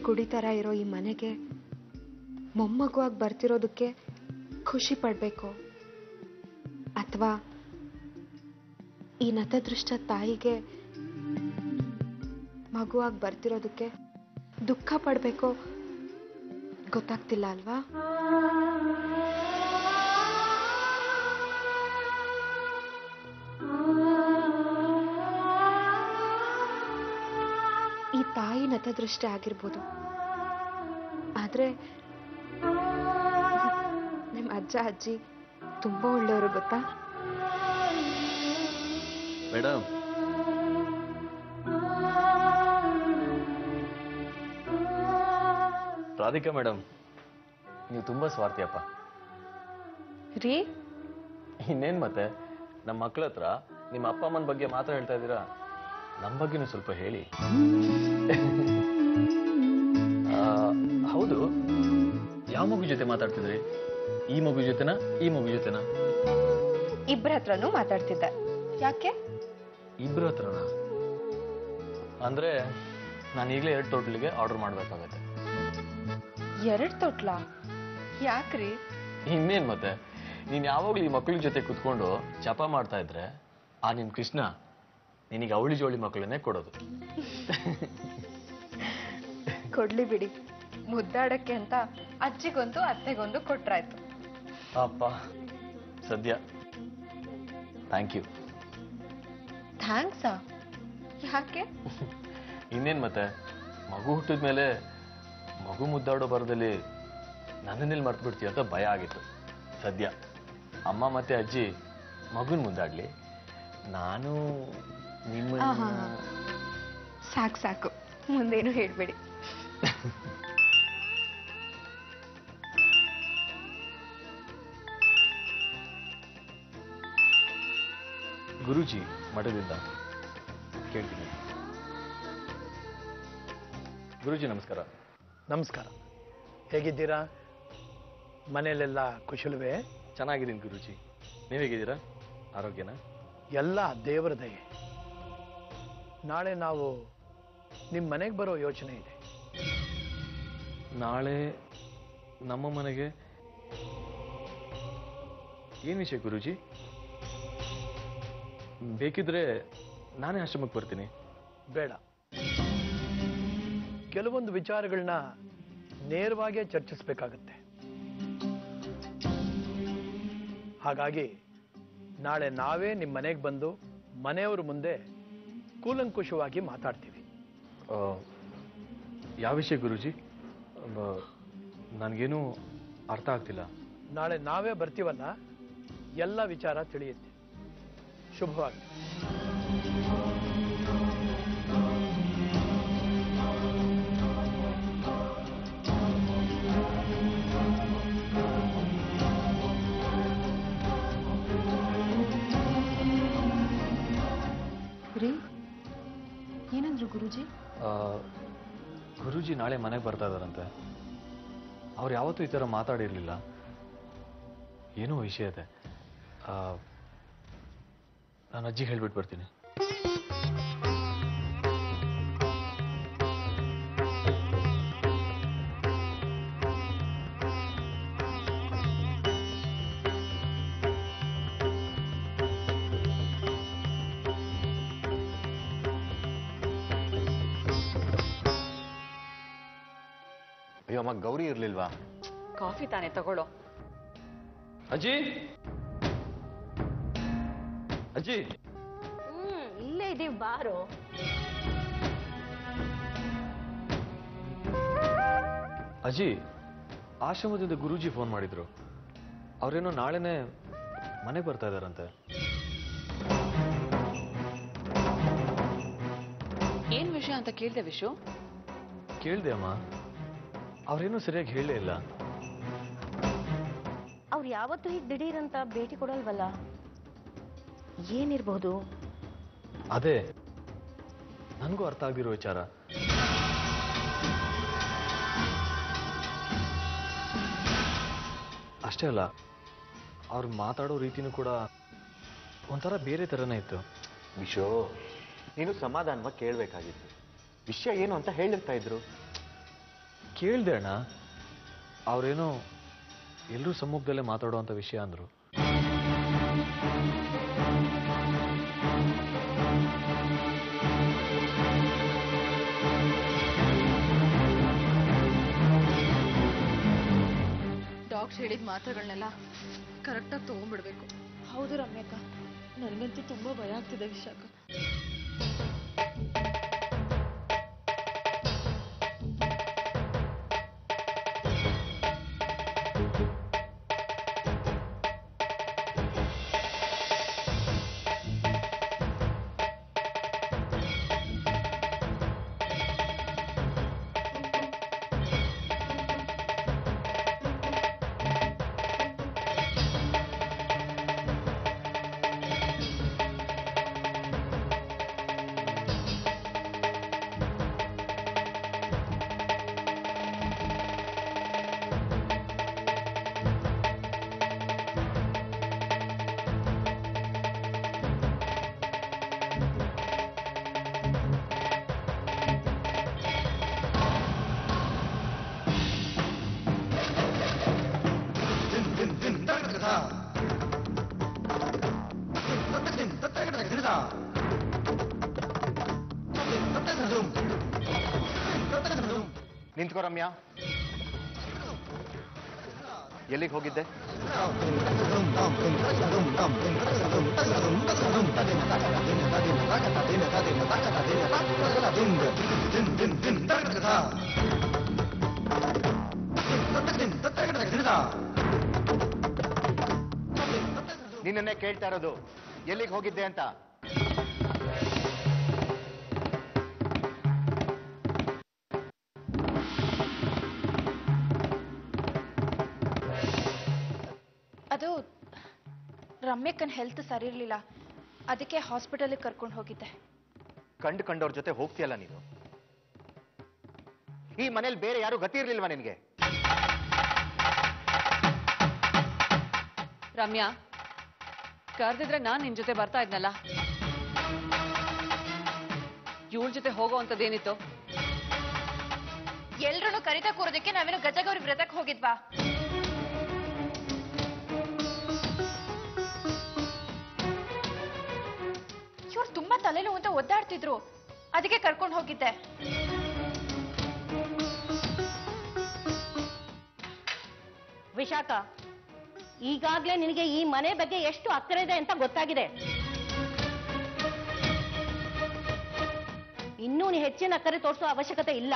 ಗುಡಿ ಥರ ಇರೋ ಈ ಮನೆಗೆ ಮೊಮ್ಮಗುವಾಗಿ ಬರ್ತಿರೋದಕ್ಕೆ ಖುಷಿ ಪಡಬೇಕು ಅಥವಾ ಈ ನತದೃಷ್ಟ ತಾಯಿಗೆ ಮಗುವಾಗಿ ಬರ್ತಿರೋದಕ್ಕೆ ದುಃಖ ಪಡಬೇಕೋ ಗೊತ್ತಾಗ್ತಿಲ್ಲ ಅಲ್ವಾ ಈ ತಾಯಿ ನತದೃಷ್ಟಿ ಆಗಿರ್ಬೋದು ಆದ್ರೆ ನಿಮ್ಮ ಅಜ್ಜ ಅಜ್ಜಿ ತುಂಬಾ ಒಳ್ಳೆಯವರು ಗೊತ್ತಾ ಮೇಡಮ್ ರಾಧಿಕಾ ಮೇಡಮ್ ನೀವು ತುಂಬಾ ಸ್ವಾರ್ಥಿಯಪ್ಪ ರೀ ಇನ್ನೇನ್ ಮತ್ತೆ ನಮ್ಮ ಮಕ್ಳ ಹತ್ರ ನಿಮ್ಮ ಅಪ್ಪ ಅಮ್ಮನ ಬಗ್ಗೆ ಮಾತ್ರ ಹೇಳ್ತಾ ಇದ್ದೀರಾ ನಮ್ಮ ಬಗ್ಗೆನೂ ಸ್ವಲ್ಪ ಹೇಳಿ ಆ, ಹೌದು ಯಾವ ಮಗು ಜೊತೆ ಮಾತಾಡ್ತಿದ್ರಿ ಈ ಮಗು ಜೊತೆನಾ ಈ ಮಗು ಜೊತೆನಾ ಇಬ್ಬರ ಹತ್ರನೂ ಮಾತಾಡ್ತಿದ್ದೆ ಯಾಕೆ ಇಬ್ರ ಹತ್ರನಾ ಅಂದ್ರೆ ನಾನು ಈಗಲೇ ಎರಡು ಟೋಟಲ್ಗೆ ಆರ್ಡರ್ ಮಾಡ್ಬೇಕಾಗತ್ತೆ ಎರಡ್ ತೊಟ್ಲಾ ಯಾಕ್ರಿ ಇನ್ನೇನ್ ಮತ್ತೆ ನೀನ್ ಯಾವಾಗ್ಲೂ ಈ ಮಕ್ಕಳ ಜೊತೆ ಕುತ್ಕೊಂಡು ಜಪ ಮಾಡ್ತಾ ಇದ್ರೆ ಆ ನಿನ್ ಕೃಷ್ಣ ನಿನಗೆ ಅವಳಿ ಜೋಳಿ ಮಕ್ಕಳನ್ನೇ ಕೊಡೋದು ಕೊಡ್ಲಿ ಬಿಡಿ ಮುದ್ದಾಡಕ್ಕೆ ಅಂತ ಅಜ್ಜಿಗೊಂದು ಅತ್ತೆಗೊಂದು ಕೊಟ್ರಾಯ್ತು ಅಪ್ಪ ಸದ್ಯ ಥ್ಯಾಂಕ್ ಯು ಥ್ಯಾಂಕ್ಸಾ ಯಾಕೆ ಇನ್ನೇನ್ ಮತ್ತೆ ಮಗು ಹುಟ್ಟಿದ ಮೇಲೆ ಮಗು ಮುದ್ದಾಡೋ ಬರದಲ್ಲಿ ನನ್ನನ್ನೆಲ್ಲಿ ಮರ್ತು ಬಿಡ್ತೀಯ ಅಂತ ಭಯ ಆಗಿತ್ತು ಸದ್ಯ ಅಮ್ಮ ಮತ್ತೆ ಅಜ್ಜಿ ಮಗುನ್ ಮುದ್ದಾಡ್ಲಿ ನಾನು ನಿಮ್ಮ ಆಹಾ. ಸಾಕು ಸಾಕು ಮುಂದೇನು ಹೇಳ್ಬೇಡಿ ಗುರೂಜಿ ಮಠದಿಂದ ಕೇಳ್ತೀನಿ ಗುರೂಜಿ ನಮಸ್ಕಾರ ನಮಸ್ಕಾರ ಹೇಗಿದ್ದೀರಾ ಮನೆಯಲ್ಲೆಲ್ಲ ಕುಶಲವೇ ಚೆನ್ನಾಗಿದ್ದೀನಿ ಗುರೂಜಿ ನೀವು ಹೇಗಿದ್ದೀರಾ ಆರೋಗ್ಯನಾ ಎಲ್ಲ ದೇವರ ದಯೆ ನಾಳೆ ನಾವು ನಿಮ್ಮ ಮನೆಗೆ ಬರೋ ಯೋಚನೆ ಇದೆ ನಾಳೆ ನಮ್ಮ ಮನೆಗೆ ಏನ್ ವಿಷಯ ಗುರೂಜಿ ಬೇಕಿದ್ರೆ ನಾನೇ ಆಶ್ರಮಕ್ಕೆ ಬರ್ತೀನಿ ಬೇಡ ಕೆಲವೊಂದು ವಿಚಾರಗಳನ್ನ ನೇರವಾಗೇ ಚರ್ಚಿಸಬೇಕಾಗತ್ತೆ ಹಾಗಾಗಿ ನಾಳೆ ನಾವೇ ನಿಮ್ಮ ಮನೆಗೆ ಬಂದು ಮನೆಯವ್ರ ಮುಂದೆ ಕೂಲಂಕುಷವಾಗಿ ಮಾತಾಡ್ತೀವಿ ಆ, ಯಾವ ವಿಷಯ ಗುರೂಜಿ ನನಗೇನು ಅರ್ಥ ಆಗ್ತಿಲ್ಲ ನಾಳೆ ನಾವೇ ಬರ್ತೀವಲ್ಲ ಎಲ್ಲ ವಿಚಾರ ತಿಳಿಯುತ್ತೆ ಶುಭವಾಗಿ ರೀ ಏನಂದ್ರು ಗುರುಜಿ ಆ, ಗುರೂಜಿ ನಾಳೆ ಮನೆಗೆ ಬರ್ತಾ ಇದಾರಂತೆ ಅವ್ರು ಯಾವತ್ತೂ ಈ ಥರ ಮಾತಾಡಿರ್ಲಿಲ್ಲ ಏನೋ ವಿಷಯ ಇದೆ ಆ, ನಾನು ಅಜ್ಜಿಗೆ ಹೇಳ್ಬಿಟ್ಟು ಬರ್ತೀನಿ ಅಯ್ಯೋ ಅಮ್ಮ ಗೌರಿ ಇರ್ಲಿಲ್ವಾ ಕಾಫಿ ತಾನೇ ತಗೊಳ್ಳೋ ಅಜ್ಜಿ ಅಜ್ಜಿ ಹ್ಮ್ ಇಲ್ಲೇ ಇದೀವಿ ಬಾರೋ ಅಜ್ಜಿ ಆಶ್ರಮದಿಂದ ಗುರೂಜಿ ಫೋನ್ ಮಾಡಿದ್ರು ಅವ್ರೇನೋ ನಾಳೆನೆ ಮನೆಗೆ ಬರ್ತಾ ಇದಾರಂತೆ ಏನ್ ವಿಷಯ ಅಂತ ಕೇಳ್ದೆ ವಿಶು ಕೇಳ್ದೆ ಅಮ್ಮ ಅವ್ರೇನೂ ಸರಿಯಾಗಿ ಹೇಳಲೇ ಇಲ್ಲ ಅವ್ರು ಯಾವತ್ತೂ ಹೀಗೆ ದಿಢೀರ್ ಅಂತ ಭೇಟಿ ಕೊಡಲ್ವಲ್ಲ ಏನಿರ್ಬಹುದು ಅದೇ ನನಗೂ ಅರ್ಥ ಆಗ್ದಿರೋ ವಿಚಾರ ಅಷ್ಟೇ ಅಲ್ಲ ಅವ್ರು ಮಾತಾಡೋ ರೀತಿನೂ ಕೂಡ ಒಂಥರ ಬೇರೆ ಥರನೇ ಇತ್ತು ವಿಶೋ ನೀನು ಸಮಾಧಾನವಾಗಿ ಕೇಳಬೇಕಾಗಿತ್ತು ವಿಷಯ ಏನು ಅಂತ ಹೇಳಿರ್ತಾ ಇದ್ರು ಕೇಳ್ದೆ ಅಣ್ಣ ಅವ್ರೇನೋ ಎಲ್ಲರೂ ಸಮ್ಮುಖದಲ್ಲೇ ಮಾತಾಡುವಂಥ ವಿಷಯ ಅಂದರು ಡಾಕ್ಟರ್ ಹೇಳಿದ ಮಾತ್ರೆಗಳನ್ನೆಲ್ಲ ಕರೆಕ್ಟಾಗಿ ತೊಗೊಂಡ್ಬಿಡ್ಬೇಕು ಹೌದು ರಮ್ಯಕ್ಕ ನನಗಂತೂ ತುಂಬಾ ಭಯ ಆಗ್ತಿದೆ ವಿಶಾಖ ನಿಂತ್ಕೋ ರಮ್ಯಾ ಎಲ್ಲಿಗೆ ಹೋಗಿದ್ದೆ ನಿನ್ನನ್ನೇ ಕೇಳ್ತಾ ಇರೋದು ಎಲ್ಲಿಗೆ ಹೋಗಿದ್ದೆ ಅಂತ ಅದು ರಮ್ಯಕ್ಕನ ಹೆಲ್ತ್ ಸರಿ ಇರಲಿಲ್ಲ ಅದಕ್ಕೆ ಹಾಸ್ಪಿಟಲಿಗೆ ಕರ್ಕೊಂಡು ಹೋಗಿದ್ದೆ ಕಂಡು ಕಂಡವ್ರ ಜೊತೆ ಹೋಗ್ತೀಯಲ್ಲ ನೀನು ಈ ಮನೇಲಿ ಬೇರೆ ಯಾರು ಗತಿ ಇರ್ಲಿಲ್ವಾ ನಿನ್ಗೆ ರಮ್ಯಾ ಕರೆದಿದ್ರೆ ನಾನ್ ನಿನ್ ಜೊತೆ ಬರ್ತಾ ಇದ್ನಲ್ಲ ಇವಳ ಜೊತೆ ಹೋಗೋ ಅಂತದೇನಿತ್ತು ಎಲ್ರನ್ನೂ ಕರಿತಾ ಕೂರೋದಕ್ಕೆ ನಾವೇನು ಗಜಗೌರಿ ವ್ರತಕ್ಕೆ ಹೋಗಿದ್ವಾ ಇವ್ರು ತುಂಬಾ ತಲೆನೋವು ಅಂತ ಒದ್ದಾಡ್ತಿದ್ರು ಅದಕ್ಕೆ ಕರ್ಕೊಂಡು ಹೋಗಿದ್ದೆ ವಿಶಾಖ ಈಗಾಗ್ಲೇ ನಿನಗೆ ಈ ಮನೆ ಬಗ್ಗೆ ಎಷ್ಟು ಅಕ್ಕರೆ ಇದೆ ಅಂತ ಗೊತ್ತಾಗಿದೆ ಇನ್ನೂ ನೀ ಹೆಚ್ಚಿನ ಅಕ್ಕರೆ ತೋರಿಸೋ ಅವಶ್ಯಕತೆ ಇಲ್ಲ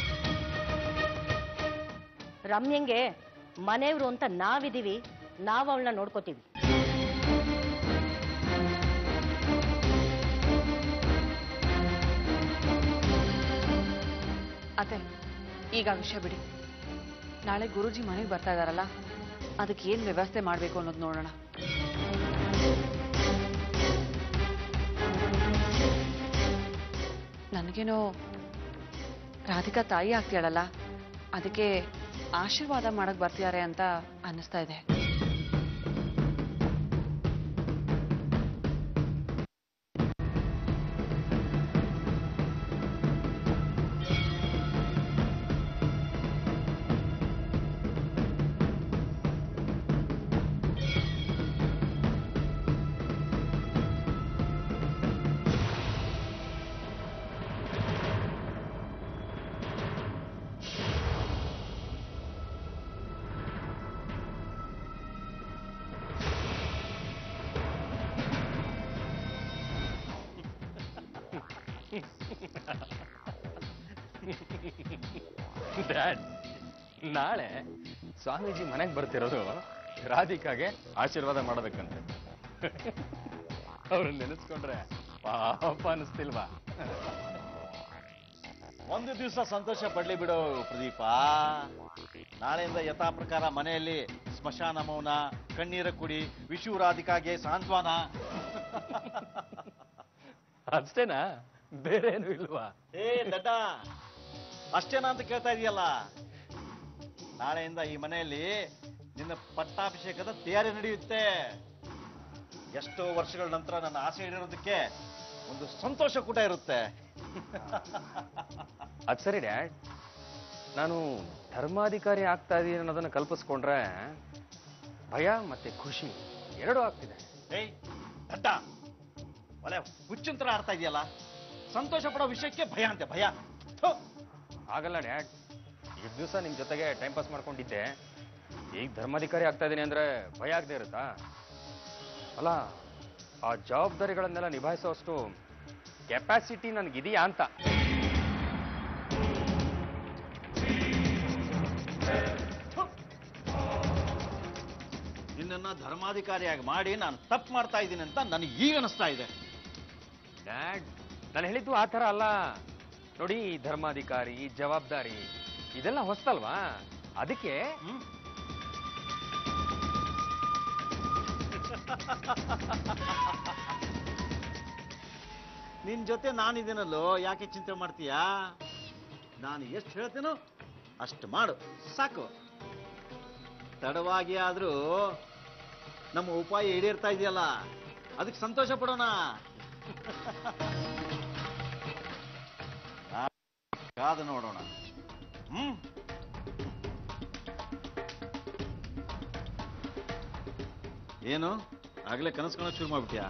ರಮ್ಯಂಗೆ ಮನೆಯವರು ಅಂತ ನಾವಿದೀವಿ ನಾವು ಅವಳನ್ನ ನೋಡ್ಕೋತೀವಿ ಅತ್ತೆ ಈಗ ಆ ವಿಷಯ ಬಿಡಿ ನಾಳೆ ಗುರುಜಿ ಮನೆಗೆ ಬರ್ತಾ ಇದಾರಲ್ಲ ಅದಕ್ಕೆ ಏನ್ ವ್ಯವಸ್ಥೆ ಮಾಡ್ಬೇಕು ಅನ್ನೋದು ನೋಡೋಣ ನನಗೇನೋ ರಾಧಿಕಾ ತಾಯಿ ಆಗ್ತೀಯಳಲ್ಲ ಅದಕ್ಕೆ ಆಶೀರ್ವಾದ ಮಾಡಕ್ ಬರ್ತಿದ್ದಾರೆ ಅಂತ ಅನ್ನಿಸ್ತಾ ಇದೆ ಡ್ಯಾಡ್ ನಾಳೆ ಸ್ವಾಮೀಜಿ ಮನೆಗೆ ಬರ್ತಿರೋದು ರಾಧಿಕಾಗೆ ಆಶೀರ್ವಾದ ಮಾಡೋದಕ್ಕಂತೆ ಅವ್ರನ್ನ ನೆನೆಸ್ಕೊಂಡ್ರೆ ಪಾಪ ಅನಿಸ್ತಿಲ್ವಾ ಒಂದು ದಿವಸ ಸಂತೋಷ ಪಡ್ಲಿ ಬಿಡು ಪ್ರದೀಪ ನಾಳೆಯಿಂದ ಯಥಾ ಪ್ರಕಾರ ಮನೆಯಲ್ಲಿ ಸ್ಮಶಾನ ಮೌನ ಕಣ್ಣೀರ ಕುಡಿ ವಿಶು ರಾಧಿಕಾಗೆ ಸಾಂತ್ವನ ಅಷ್ಟೇನಾ ಬೇರೆ ಏನು ಇಲ್ವಾ ಏ ದಡ್ಡ ಅಷ್ಟೇನಾ ಅಂತ ಕೇಳ್ತಾ ಇದೆಯಲ್ಲ ನಾಳೆಯಿಂದ ಈ ಮನೆಯಲ್ಲಿ ನಿನ್ನ ಪಟ್ಟಾಭಿಷೇಕದ ತಯಾರಿ ನಡೆಯುತ್ತೆ ಎಷ್ಟೋ ವರ್ಷಗಳ ನಂತರ ನನ್ನ ಆಸೆ ಈಡೇರೋದಕ್ಕೆ ಒಂದು ಸಂತೋಷ ಕೂಡ ಇರುತ್ತೆ ಅದ್ ಸರಿ ಡ್ಯಾಡ್ ನಾನು ಧರ್ಮಾಧಿಕಾರಿ ಆಗ್ತಾ ಇದೀನಿ ಅನ್ನೋದನ್ನ ಕಲ್ಪಿಸ್ಕೊಂಡ್ರೆ ಭಯ ಮತ್ತೆ ಖುಷಿ ಎರಡೂ ಆಗ್ತಿದೆ ಏಯ್ ದಡ್ಡ ಒಲೆ ಹುಚ್ಚಿನ ಥರ ಆಡ್ತಾ ಇದೆಯಲ್ಲ ಸಂತೋಷ ಪಡೋ ವಿಷಯಕ್ಕೆ ಭಯ ಅಂತೆ ಭಯ ಥು. ಆಗಲ್ಲ ಡ್ಯಾಡ್ ಇಷ್ಟು ದಿವಸ ನಿಮ್ ಜೊತೆಗೆ ಟೈಮ್ ಪಾಸ್ ಮಾಡ್ಕೊಂಡಿದ್ದೆ ಈಗ ಧರ್ಮಾಧಿಕಾರಿ ಆಗ್ತಾ ಇದೀನಿ ಅಂದ್ರೆ ಭಯ ಆಗದೆ ಇರುತ್ತಾ ಅಲ್ಲ ಆ ಜವಾಬ್ದಾರಿಗಳನ್ನೆಲ್ಲ ನಿಭಾಯಿಸೋಷ್ಟು ಕೆಪಾಸಿಟಿ ನನಗಿದೆಯಾ ಅಂತ ನಿನ್ನನ್ನ ಧರ್ಮಾಧಿಕಾರಿಯಾಗಿ ಮಾಡಿ ನಾನು ತಪ್ಪು ಮಾಡ್ತಾ ಇದ್ದೀನಿ ಅಂತ ನನಗೆ ಈಗ ಅನಿಸ್ತಾ ಇದೆ ಡ್ಯಾಡ್ ನಾನು ಹೇಳಿದ್ದು ಆ ಥರ ಅಲ್ಲ ನೋಡಿ ಈ ಧರ್ಮಾಧಿಕಾರಿ ಈ ಜವಾಬ್ದಾರಿ ಇದೆಲ್ಲ ಹೊಸ್ತಲ್ವಾ ಅದಕ್ಕೆ ಹ್ಮ್? ನಿನ್ ಜೊತೆ ನಾನಿದ್ದೀನಲ್ಲೋ ಯಾಕೆ ಚಿಂತೆ ಮಾಡ್ತೀಯಾ ನಾನು ಎಷ್ಟು ಹೇಳ್ತೇನೋ ಅಷ್ಟು ಮಾಡು ಸಾಕು ತಡವಾಗಿ ಆದ್ರೂ ನಮ್ಮ ಉಪಾಯ ಈಡೇರ್ತಾ ಇದೆಯಲ್ಲ ಅದಕ್ಕೆ ಸಂತೋಷ ಪಡೋಣ ಆ, ಕಾದು ನೋಡೋಣ ಹ್ಮ್ ಏನು ಆಗ್ಲೇ ಕನಸು ಕಾಣೋಕ್ ಶುರು ಮಾಡ್ಬಿಟ್ಯಾ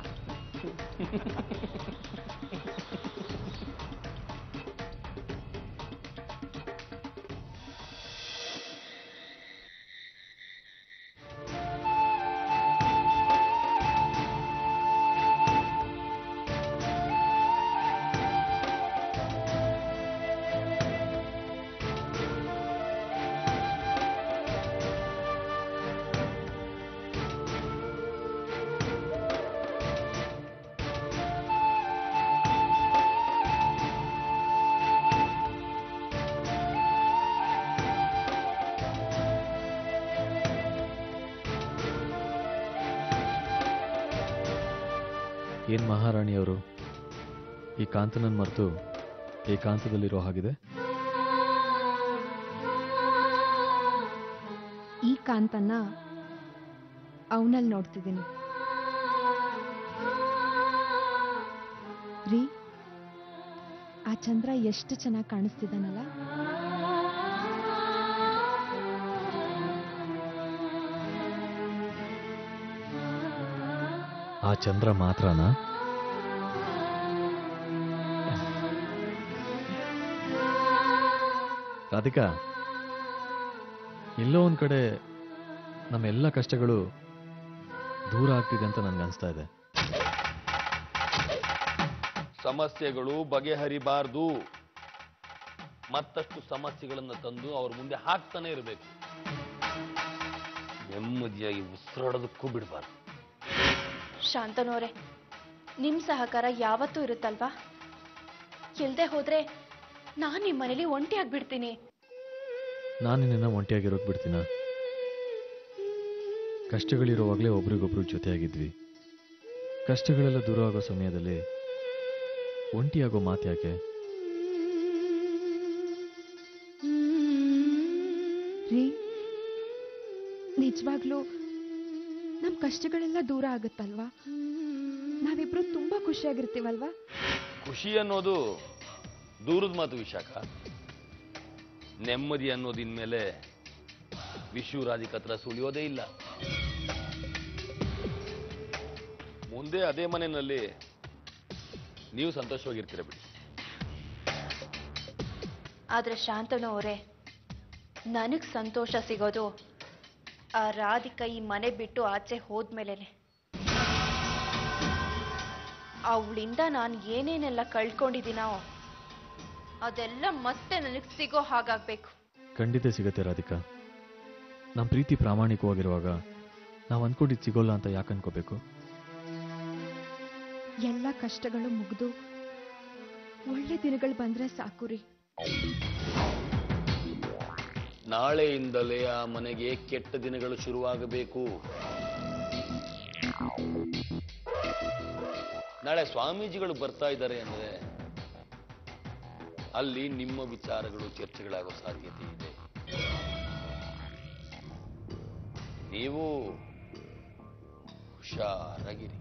ಏನ್ ಮಹಾರಾಣಿಯವರು ಈ ಕಾಂತನನ್ನು ಮರೆತು ಏಕಾಂತದಲ್ಲಿರೋ ಹಾಗಿದೆ ಈ ಕಾಂತನ್ನ ಅವನಲ್ಲಿ ನೋಡ್ತಿದ್ದೀನಿ ರೀ ಆ ಚಂದ್ರ ಎಷ್ಟು ಚೆನ್ನಾಗಿ ಕಾಣಿಸ್ತಿದ್ದಾನಲ್ಲ ಆ ಚಂದ್ರ ಮಾತ್ರನಾ ರಾಧಿಕಾ ಎಲ್ಲೋ ಒಂದ್ ಕಡೆ ನಮ್ಮೆಲ್ಲ ಕಷ್ಟಗಳು ದೂರ ಆಗ್ತಿದೆ ಅಂತ ನನ್ಗೆ ಅನಿಸ್ತಾ ಇದೆ ಸಮಸ್ಯೆಗಳು ಬಗೆಹರಿಬಾರ್ದು ಮತ್ತಷ್ಟು ಸಮಸ್ಯೆಗಳನ್ನು ತಂದು ಅವ್ರ ಮುಂದೆ ಹಾಕ್ತಾನೆ ಇರಬೇಕು ನೆಮ್ಮದಿಯಾಗಿ ಉಸಿರಾಡೋದಕ್ಕೂ ಬಿಡಬಾರ್ದು ಶಾಂತನೋರೆ ನಿಮ್ ಸಹಕಾರ ಯಾವತ್ತೂ ಇರುತ್ತಲ್ವಾ ಇಲ್ದೆ ಹೋದ್ರೆ ನಾನ್ ನಿಮ್ ಮನೇಲಿ ಒಂಟಿ ಆಗ್ಬಿಡ್ತೀನಿ ನಾನು ನಿನ್ನ ಒಂಟಿಯಾಗಿರೋಕ್ ಬಿಡ್ತೀನ ಕಷ್ಟಗಳಿರುವಾಗಲೇ ಒಬ್ರಿಗೊಬ್ರು ಜೊತೆಯಾಗಿದ್ವಿ ಕಷ್ಟಗಳೆಲ್ಲ ದೂರ ಆಗೋ ಸಮಯದಲ್ಲಿ ಒಂಟಿಯಾಗೋ ಮಾತು ಯಾಕೆ ರೀ ನಿಜವಾಗ್ಲೂ ನಮ್ ಕಷ್ಟಗಳೆಲ್ಲ ದೂರ ಆಗುತ್ತಲ್ವಾ ನಾವಿಬ್ರು ತುಂಬಾ ಖುಷಿಯಾಗಿರ್ತೀವಲ್ವಾ ಖುಷಿ ಅನ್ನೋದು ದೂರದ ಮಾತು ವಿಶಾಖ ನೆಮ್ಮದಿ ಅನ್ನೋದು ಇನ್ಮೇಲೆ ವಿಶ್ವರಾಧಿಕ ಹತ್ರ ಸುಳಿಯೋದೇ ಇಲ್ಲ ಮುಂದೆ ಅದೇ ಮನೆಯಲ್ಲಿ ನೀವು ಸಂತೋಷವಾಗಿರ್ತೀರ ಬಿಡಿ ಆದ್ರೆ ಶಾಂತನು ಅವರೇ ನನಗ್ ಸಂತೋಷ ಸಿಗೋದು ಆ ರಾಧಿಕಾ ಈ ಮನೆ ಬಿಟ್ಟು ಆಚೆ ಹೋದ್ಮೇಲೆನೆ ಅವಳಿಂದ ನಾನು ಏನೇನೆಲ್ಲ ಕಳ್ಕೊಂಡಿದ್ದೀನೋ ಅದೆಲ್ಲ ಮತ್ತೆ ನನಗ್ ಸಿಗೋ ಹಾಗಾಗ್ಬೇಕು ಖಂಡಿತ ಸಿಗತ್ತೆ ರಾಧಿಕಾ ನಮ್ಮ ಪ್ರೀತಿ ಪ್ರಾಮಾಣಿಕವಾಗಿರುವಾಗ ನಾವು ಅನ್ಕೊಂಡಿದ್ದು ಸಿಗೋಲ್ಲ ಅಂತ ಯಾಕೆ ಅನ್ಕೋಬೇಕು ಎಲ್ಲ ಕಷ್ಟಗಳು ಮುಗಿದು ಒಳ್ಳೆ ದಿನಗಳು ಬಂದ್ರೆ ಸಾಕು ರೀ ನಾಳೆಯಿಂದಲೇ ಆ ಮನೆಗೆ ಕೆಟ್ಟ ದಿನಗಳು ಶುರುವಾಗಬೇಕು ನಾಳೆ ಸ್ವಾಮೀಜಿಗಳು ಬರ್ತಾ ಇದ್ದಾರೆ ಅಂದ್ರೆ ಅಲ್ಲಿ ನಿಮ್ಮ ವಿಚಾರಗಳು ಚರ್ಚೆಗಳಾಗೋ ಸಾಧ್ಯತೆ ಇದೆ ನೀವು ಹುಷಾರಾಗಿರಿ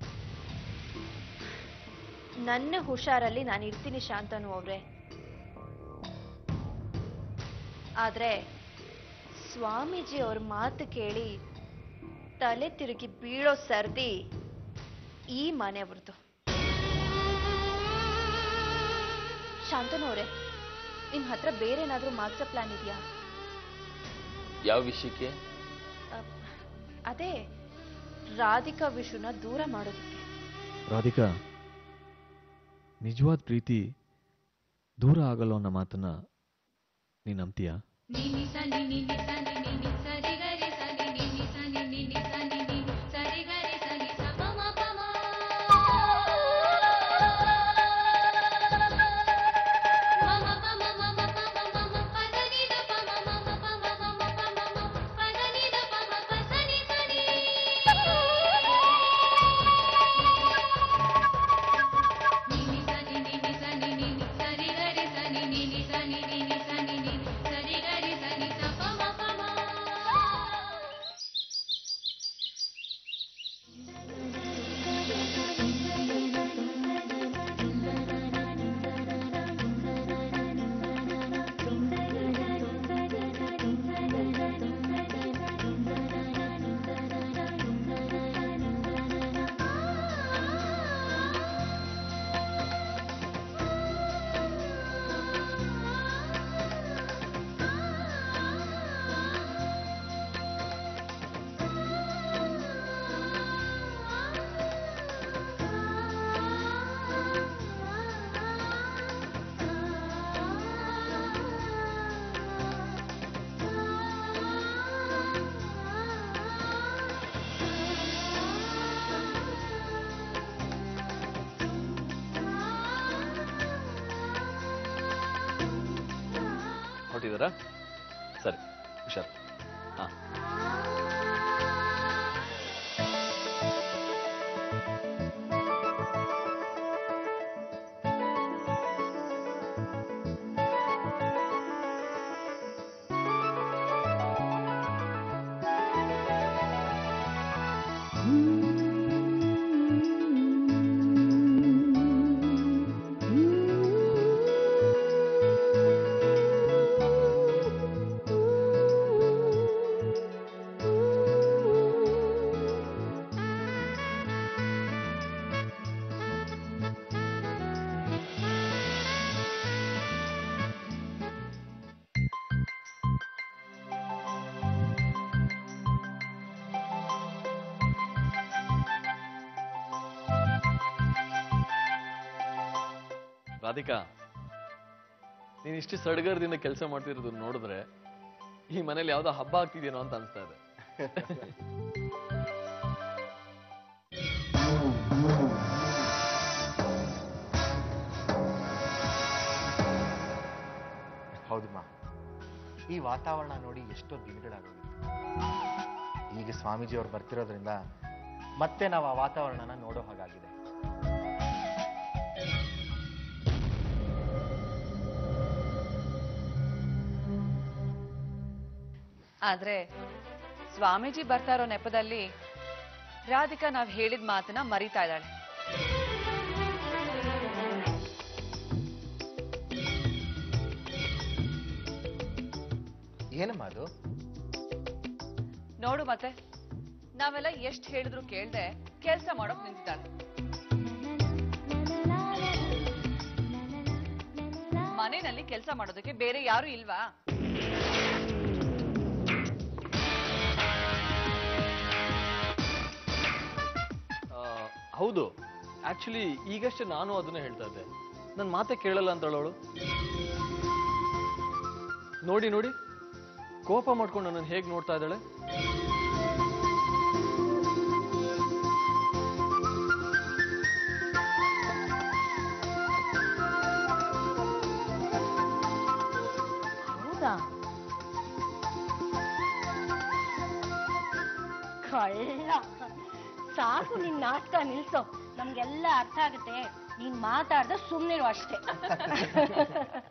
ನನ್ನ ಹುಷಾರಲ್ಲಿ ನಾನು ಇರ್ತೀನಿ ಶಾಂತನು ಅವ್ರೆ ಆದ್ರೆ ಸ್ವಾಮೀಜಿ ಅವ್ರ ಮಾತು ಕೇಳಿ ತಲೆ ತಿರುಗಿ ಬೀಳೋ ಸರ್ದಿ ಈ ಮನೆಯವ್ರದ್ದು ಶಾಂತನವ್ರೆ ನಿಮ್ ಹತ್ರ ಬೇರೆ ಏನಾದ್ರೂ ಮಾಸ್ಟರ್ ಪ್ಲಾನ್ ಇದೆಯಾ ಯಾವ ವಿಷಯಕ್ಕೆ ಅದೇ ರಾಧಿಕಾ ವಿಷುನ ದೂರ ಮಾಡೋದಕ್ಕೆ ರಾಧಿಕಾ ನಿಜವಾದ ಪ್ರೀತಿ ದೂರ ಆಗಲ್ಲ ಅನ್ನೋ ಮಾತನ್ನ ನೀನ್ ನಂಬ್ತೀಯಾ ಹೊರಟಿದಾರಾ ಸರಿ ಹುಷಾರ್ ಹಾ ರಾಧಿಕಾ ನೀನ್ ಇಷ್ಟು ಸಡಗರದಿಂದ ಕೆಲಸ ಮಾಡ್ತಿರೋದು ನೋಡಿದ್ರೆ ಈ ಮನೇಲಿ ಯಾವ್ದೋ ಹಬ್ಬ ಆಗ್ತಿದೇನೋ ಅಂತ ಅನ್ಸ್ತಾ ಇದೆ ಹೌದಮ್ಮ ಈ ವಾತಾವರಣ ನೋಡಿ ಎಷ್ಟೋ ದಿನಗಳಾಗೋಗಿದೆ ಈಗ ಸ್ವಾಮೀಜಿ ಅವ್ರು ಬರ್ತಿರೋದ್ರಿಂದ ಮತ್ತೆ ನಾವು ಆ ವಾತಾವರಣನ ನೋಡೋ ಹಾಗಾಗಿದೆ ಆದ್ರೆ ಸ್ವಾಮೀಜಿ ಬರ್ತಾ ಇರೋ ನೆಪದಲ್ಲಿ ರಾಧಿಕಾ ನಾವ್ ಹೇಳಿದ ಮಾತನ್ನ ಮರಿತಾ ಇದ್ದಾಳೆ ಏನಮ್ಮ ಅದು ನೋಡು ಮತ್ತೆ ನಾವೆಲ್ಲ ಎಷ್ಟ್ ಹೇಳಿದ್ರು ಕೇಳ್ದೆ ಕೆಲ್ಸ ಮಾಡೋಕ್ ನಿಂತಿದ್ದಾಳೆ ಮನೆಯಲ್ಲಿ ಕೆಲಸ ಮಾಡೋದಕ್ಕೆ ಬೇರೆ ಯಾರು ಇಲ್ವಾ ಆ, ಹೌದು ಆಕ್ಚುಲಿ ಈಗಷ್ಟೇ ನಾನು ಅದನ್ನ ಹೇಳ್ತಾ ಇದ್ದೆ ನನ್ನ ಮಾತೆ ಕೇಳಲ್ಲ ಅಂತ ಹೇಳೋಳು ನೋಡಿ ನೋಡಿ ಕೋಪ ಮಾಡ್ಕೊಂಡು ನನ್ನನ್ನು ಹೇಗೆ ನೋಡ್ತಾ ಇದ್ದಾಳೆ ಹೌದಾ ಕಳ್ಳ ಸಾಕು ನಿನ್ ನಾಟಕ ನಿಲ್ಸೋ ನಮ್ಗೆಲ್ಲ ಅರ್ಥ ಆಗುತ್ತೆ ನೀನ್ ಮಾತಾಡ್ದೆ ಸುಮ್ನಿರು ಅಷ್ಟೇ